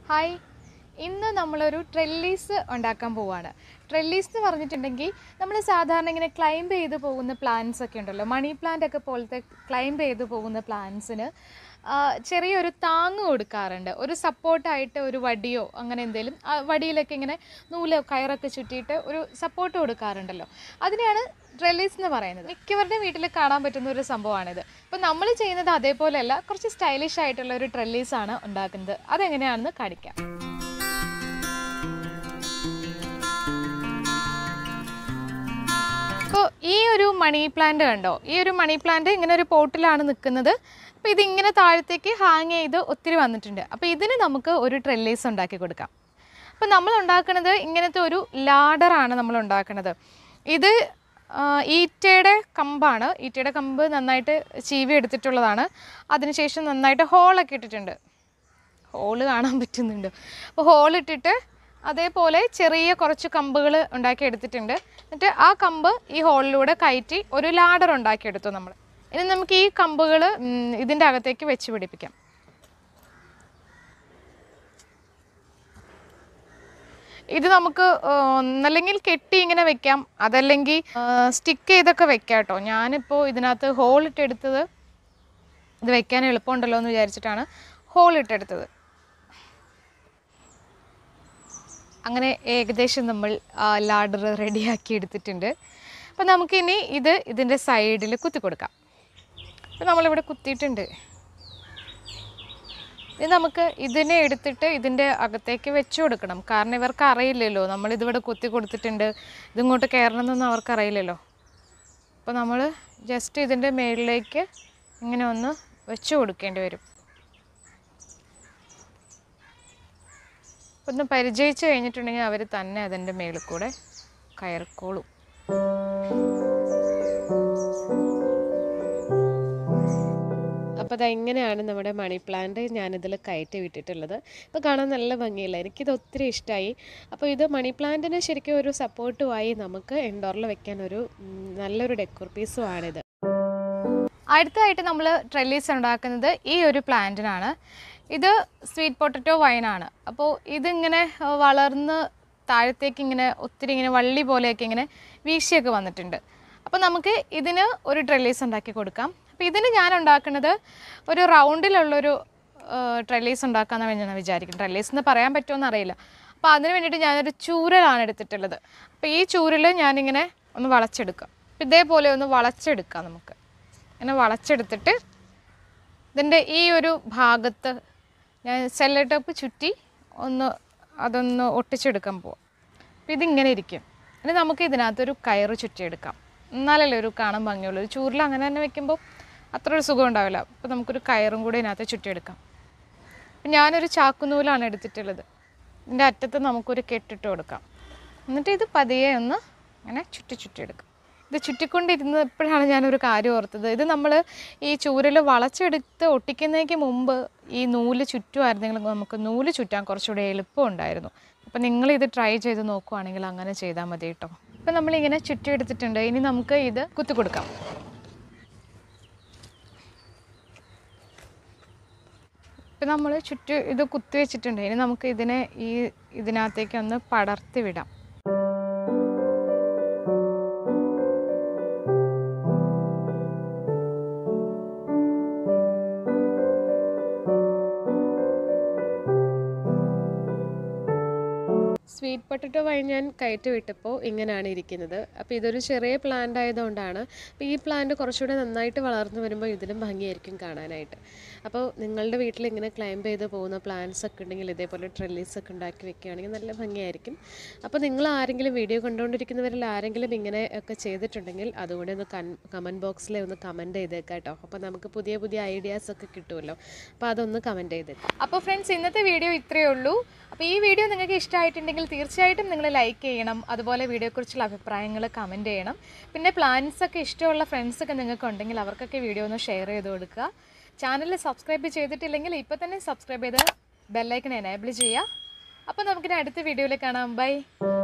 hi ഇന്ന് നമ്മളൊരു trellis ഉണ്ടാക്കാൻ പോവാണ് ട്രെല്ലീസ് എന്ന് പറഞ്ഞിട്ടുണ്ടെങ്കിൽ നമ്മൾ സാധാരണ ഇങ്ങനെ ക്ലൈംബ് ചെയ്ത് പോകുന്ന പ്ലാന്റ്സ് ഒക്കെ ഉണ്ടല്ലോ മണി പ്ലാന്റ് ഒക്കെ പോലത്തെ ക്ലൈംബ് ചെയ്ത് പോകുന്ന പ്ലാന്റ്സിന് ചെറിയൊരു താങ്ങ് കൊടുക്കാറുണ്ട് ഒരു സപ്പോർട്ടായിട്ട് ഒരു വടിയോ അങ്ങനെ എന്തെങ്കിലും ആ വടിയിലൊക്കെ ഇങ്ങനെ നൂല് കയറൊക്കെ ചുറ്റിയിട്ട് ഒരു സപ്പോർട്ട് കൊടുക്കാറുണ്ടല്ലോ അതിനെയാണ് ട്രെല്ലീസ് എന്ന് പറയുന്നത് മിക്കവരുടെ വീട്ടിൽ കാണാൻ പറ്റുന്ന ഒരു സംഭവമാണിത് അപ്പോൾ നമ്മൾ ചെയ്യുന്നത് അതേപോലെയല്ല കുറച്ച് സ്റ്റൈലിഷ് ആയിട്ടുള്ള ഒരു ട്രെല്ലീസ് ആണ് ഉണ്ടാക്കുന്നത് അതെങ്ങനെയാണെന്ന് കാണിക്കാം അപ്പോൾ ഈ ഒരു മണി പ്ലാന്റ് കണ്ടോ ഈ ഒരു മണി പ്ലാന്റ് ഇങ്ങനെ ഒരു പോട്ടിലാണ് നിൽക്കുന്നത് അപ്പോൾ ഇതിങ്ങനെ താഴത്തേക്ക് ഹാങ് ചെയ്ത് ഒത്തിരി വന്നിട്ടുണ്ട് അപ്പോൾ ഇതിന് നമുക്ക് ഒരു ട്രെല്ലീസ് ഉണ്ടാക്കി കൊടുക്കാം അപ്പോൾ നമ്മൾ ഉണ്ടാക്കുന്നത് ഇങ്ങനത്തെ ഒരു ലാഡറാണ് നമ്മൾ ഉണ്ടാക്കുന്നത് ഇത് ആ, ഈറ്റയുടെ കമ്പാണ് ഈറ്റയുടെ കമ്പ് നന്നായിട്ട് ചീവി എടുത്തിട്ടുള്ളതാണ് അതിനുശേഷം നന്നായിട്ട് ഹോളൊക്കെ ഇട്ടിട്ടുണ്ട് ഹോള് കാണാൻ പറ്റുന്നുണ്ട് അപ്പോൾ ഹോൾ ഇട്ടിട്ട് അതേപോലെ ചെറിയ കുറച്ച് കമ്പുകൾ ഉണ്ടാക്കി എടുത്തിട്ടുണ്ട് എന്നിട്ട് ആ കമ്പ് ഈ ഹോളിലൂടെ കയറ്റി ഒരു ലാഡർ ഉണ്ടാക്കിയെടുത്തു നമ്മൾ ഇനി നമുക്ക് ഈ കമ്പുകൾ ഇതിൻ്റെ അകത്തേക്ക് വെച്ച് പിടിപ്പിക്കാം ഇത് നമുക്ക് ആ, ഒന്നല്ലെങ്കിൽ കെട്ടി ഇങ്ങനെ വെക്കാം അതല്ലെങ്കിൽ സ്റ്റിക്ക് ചെയ്തൊക്കെ വെക്കാം കേട്ടോ ഞാനിപ്പോൾ ഇതിനകത്ത് ഹോൾ ഇട്ടെടുത്തത് ഇത് വെക്കാൻ എളുപ്പമുണ്ടല്ലോ എന്ന് വിചാരിച്ചിട്ടാണ് ഹോൾ ഇട്ടെടുത്തത് അങ്ങനെ ഏകദേശം നമ്മൾ ലാഡർ റെഡിയാക്കി എടുത്തിട്ടുണ്ട് അപ്പോൾ നമുക്കിനി ഇത് ഇതിൻ്റെ സൈഡിൽ കുത്തി കൊടുക്കാം അപ്പോൾ നമ്മളിവിടെ കുത്തിയിട്ടുണ്ട് ഇത് നമുക്ക് ഇതിനെ എടുത്തിട്ട് ഇതിൻ്റെ അകത്തേക്ക് വെച്ച് കൊടുക്കണം കാരണം ഇവർക്ക് അറിയില്ലല്ലോ നമ്മൾ ഇതിവിടെ കുത്തി കൊടുത്തിട്ടുണ്ട് ഇതിങ്ങോട്ട് കയറണമെന്നൊന്നും അവർക്ക് അറിയില്ലല്ലോ അപ്പോൾ നമ്മൾ ജസ്റ്റ് ഇതിൻ്റെ മേളിലേക്ക് ഇങ്ങനെ ഒന്ന് വെച്ച് കൊടുക്കേണ്ടി വരും ഒന്ന് പരിചയിച്ച് കഴിഞ്ഞിട്ടുണ്ടെങ്കിൽ അവർ തന്നെ അതിൻ്റെ മേളിൽ കൂടെ കയറിക്കോളും അപ്പോൾ അത് ഇങ്ങനെയാണ് നമ്മുടെ മണി പ്ലാന്റ് ഞാനിതിൽ കയറ്റി വിട്ടിട്ടുള്ളത് ഇപ്പോൾ കാണാൻ നല്ല ഭംഗിയില്ല എനിക്കിത് ഒത്തിരി ഇഷ്ടമായി അപ്പോൾ ഇത് മണി പ്ലാന്റിന് ശരിക്കും ഒരു സപ്പോർട്ടുമായി നമുക്ക് ഇൻഡോറിൽ വെക്കാൻ ഒരു ഉം, നല്ലൊരു ഡെക്കോർ പീസും ആണിത് അടുത്തതായിട്ട് നമ്മൾ ട്രെല്ലീസ് ഉണ്ടാക്കുന്നത് ഈ ഒരു പ്ലാന്റിനാണ് ഇത് സ്വീറ്റ് പൊട്ടറ്റോ വൈനാണ് അപ്പോൾ ഇതിങ്ങനെ ആ, വളർന്ന് താഴത്തേക്ക് ഇങ്ങനെ ഒത്തിരി ഇങ്ങനെ വള്ളി പോലെയൊക്കെ ഇങ്ങനെ വീശിയൊക്കെ വന്നിട്ടുണ്ട് അപ്പോൾ നമുക്ക് ഇതിന് ഒരു ട്രെല്ലീസ് ഉണ്ടാക്കി കൊടുക്കാം അപ്പോൾ ഇതിന് ഞാൻ ഉണ്ടാക്കുന്നത് ഒരു റൗണ്ടിലുള്ളൊരു ട്രെല്ലീസ് ഉണ്ടാക്കാമെന്ന് ഞാൻ വിചാരിക്കും ട്രെല്ലീസ് എന്ന് പറയാൻ പറ്റുമോ അറിയില്ല അപ്പോൾ അതിന് വേണ്ടിയിട്ട് ഞാനൊരു ചൂരലാണ് എടുത്തിട്ടുള്ളത് അപ്പോൾ ഈ ചൂരൽ ഞാനിങ്ങനെ ഒന്ന് വളച്ചെടുക്കാം അപ്പോൾ ഇതേപോലെ ഒന്ന് വളച്ചെടുക്കാം നമുക്ക് ഇങ്ങനെ വളച്ചെടുത്തിട്ട് ഇതിൻ്റെ ഈ ഒരു ഭാഗത്ത് ഞാൻ സെല്ല ടോപ്പ് ചുറ്റി ഒന്ന് അതൊന്ന് ഒട്ടിച്ചെടുക്കാൻ പോവാം അപ്പോൾ ഇതിങ്ങനെ ഇരിക്കും ഇനി നമുക്ക് ഇതിനകത്തൊരു കയറ് ചുറ്റിയെടുക്കാം എന്നാലല്ലേ ഒരു കാണാൻ ഭംഗിയുള്ളൂ ഒരു ചൂരിൽ അങ്ങനെ തന്നെ വെക്കുമ്പോൾ അത്ര ഒരു സുഖം ഉണ്ടാവില്ല അപ്പോൾ നമുക്കൊരു കയറും കൂടി ഇതിനകത്ത് ചുറ്റിയെടുക്കാം അപ്പം ഞാനൊരു ചാക്കുനൂലാണ് എടുത്തിട്ടുള്ളത് ഇതിൻ്റെ അറ്റത്ത് നമുക്കൊരു കെട്ടിട്ട് കൊടുക്കാം എന്നിട്ട് ഇത് പതിയെ ഒന്ന് ഇങ്ങനെ ചുറ്റി ചുറ്റിയെടുക്കാം ഇത് ചുറ്റിക്കൊണ്ടിരുന്നപ്പോഴാണ് ഞാനൊരു കാര്യം ഓർത്തത് ഇത് നമ്മൾ ഈ ചൂരൽ വളച്ചെടുത്ത് ഒട്ടിക്കുന്നതിന് മുമ്പ് ഈ നൂല് ചുറ്റുമായിരുന്നെങ്കിൽ നമുക്ക് നൂല് ചുറ്റാൻ കുറച്ചുകൂടെ എളുപ്പമുണ്ടായിരുന്നു അപ്പം നിങ്ങളിത് ട്രൈ ചെയ്ത് നോക്കുവാണെങ്കിൽ അങ്ങനെ ചെയ്താൽ മതി കേട്ടോ ഇപ്പം നമ്മളിങ്ങനെ ചുറ്റിയെടുത്തിട്ടുണ്ട് ഇനി നമുക്ക് ഇത് കുത്തി കൊടുക്കാം ഇപ്പം നമ്മൾ ചുറ്റി ഇത് കുത്തി വെച്ചിട്ടുണ്ട് ഇനി നമുക്ക് ഇതിനെ ഈ ഇതിനകത്തേക്ക് ഒന്ന് പടർത്തി വിടാം സ്വീറ്റ് പൊട്ടറ്റോ വൈൻ ഞാൻ കയറ്റി വിട്ടപ്പോൾ ഇങ്ങനെയാണ് ഇരിക്കുന്നത് അപ്പോൾ ഇതൊരു ചെറിയ പ്ലാന്റ് ആയതുകൊണ്ടാണ് അപ്പോൾ ഈ പ്ലാന്റ് കുറച്ചുകൂടെ നന്നായിട്ട് വളർന്നു വരുമ്പോൾ ഇതിലും ഭംഗിയായിരിക്കും കാണാനായിട്ട് അപ്പോൾ നിങ്ങളുടെ വീട്ടിൽ ഇങ്ങനെ ക്ലൈംബ് ചെയ്ത് പോകുന്ന പ്ലാന്റ്സ് ഒക്കെ ഉണ്ടെങ്കിൽ ഇതേപോലെ ട്രെല്ലീസ് ഒക്കെ ഉണ്ടാക്കി വെക്കുകയാണെങ്കിൽ നല്ല ഭംഗിയായിരിക്കും അപ്പോൾ നിങ്ങൾ ആരെങ്കിലും വീഡിയോ കണ്ടുകൊണ്ടിരിക്കുന്നവരിൽ ആരെങ്കിലും ഇങ്ങനെ ഒക്കെ ചെയ്തിട്ടുണ്ടെങ്കിൽ അതുകൂടെ ഒന്ന് കൺ കമൻറ്റ് ബോക്സിൽ ഒന്ന് കമൻറ്റ് ചെയ്തേക്കാം കേട്ടോ അപ്പോൾ നമുക്ക് പുതിയ പുതിയ ഐഡിയാസ് ഒക്കെ കിട്ടുമല്ലോ അപ്പോൾ അതൊന്ന് കമൻറ്റ് ചെയ്തേക്കാം അപ്പോൾ ഫ്രണ്ട്സ് ഇന്നത്തെ വീഡിയോ ഇത്രയേ ഉള്ളൂ അപ്പോൾ ഈ വീഡിയോ നിങ്ങൾക്ക് ഇഷ്ടമായിട്ടുണ്ടെങ്കിൽ തീർച്ചയായിട്ടും നിങ്ങൾ ലൈക്ക് ചെയ്യണം അതുപോലെ വീഡിയോയെക്കുറിച്ചുള്ള അഭിപ്രായങ്ങൾ കമൻറ്റ് ചെയ്യണം പിന്നെ പ്ലാൻസ് ഒക്കെ ഇഷ്ടമുള്ള ഫ്രണ്ട്സൊക്കെ നിങ്ങൾക്ക് ഉണ്ടെങ്കിൽ അവർക്കൊക്കെ വീഡിയോ ഒന്ന് ഷെയർ ചെയ്ത് കൊടുക്കുക ചാനൽ സബ്സ്ക്രൈബ് ചെയ്തിട്ടില്ലെങ്കിൽ ഇപ്പോൾ തന്നെ സബ്സ്ക്രൈബ് ചെയ്ത് ബെല്ലൈക്കൺ എനേബിൾ ചെയ്യുക അപ്പോൾ നമുക്കിനി അടുത്ത വീഡിയോയിൽ കാണാം ബൈ